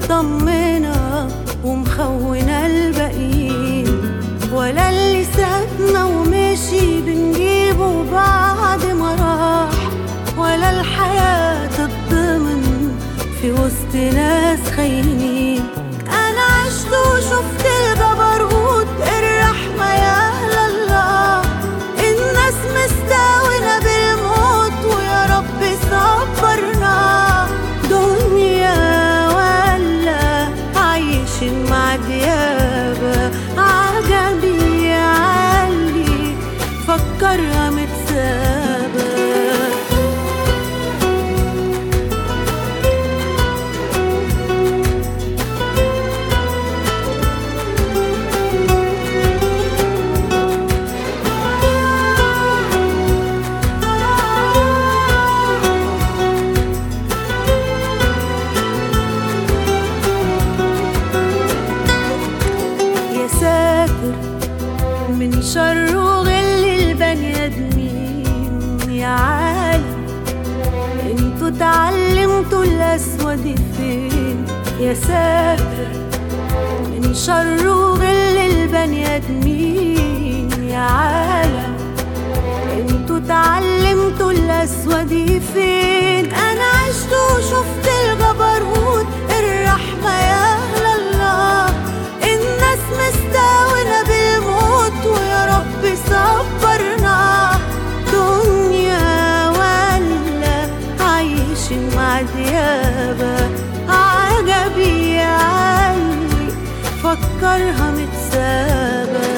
مطمنة ومخونة الباقيين ولا اللي سابنا ومشي بنجيبه بعد ما راح ولا الحياة تتضمن في وسط ناس خاينين أنا عشت وشفت الجبروت الرحمة يا الله الناس مستاونة بالموت ويا رب صبرنا دنيا ولا عايشين مع ديابة عجبي علي فكرها متسابة يا ساتر من شر وغل البني ادمين يا عالم انتوا اتعلمتوا الاسود فين يا ساتر من شر وغل البني ادمين يا عالم انتوا اتعلمتوا الاسود فين انا عشت وشفت الجبروت الرحمة يا أهل الله الناس مستاونة بالموت ويا رب صبرنا دنيا ولا عايشين مع ديابة عجبي علي فكرها متسابة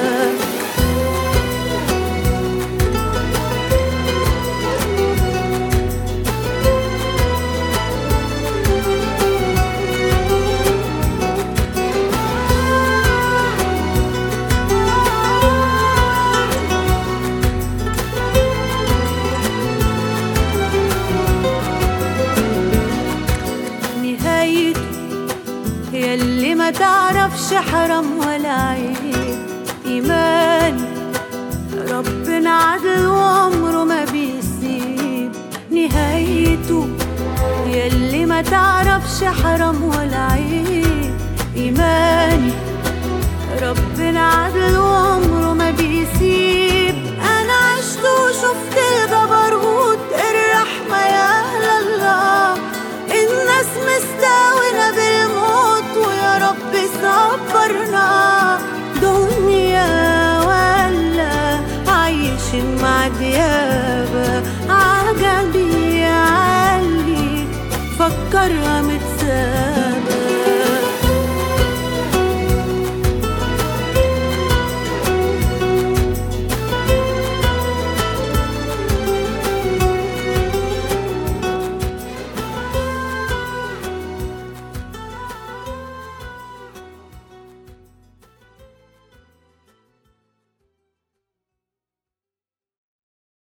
نهايته ياللي ما تعرفش حرام ولا عيب إيماني ربنا عدل وعمره ما بيسيب نهايته ياللي ما تعرفش حرام ولا عيب إيماني ربنا عدل وعمره ما بيسيب أنا عشت وشفت الجبروت الرحمة يا أهل الله الناس مستاونة بالموت ويا رب صبرنا دنيا ولا عايشين مع ديابة عجبي علي فكرها متسابة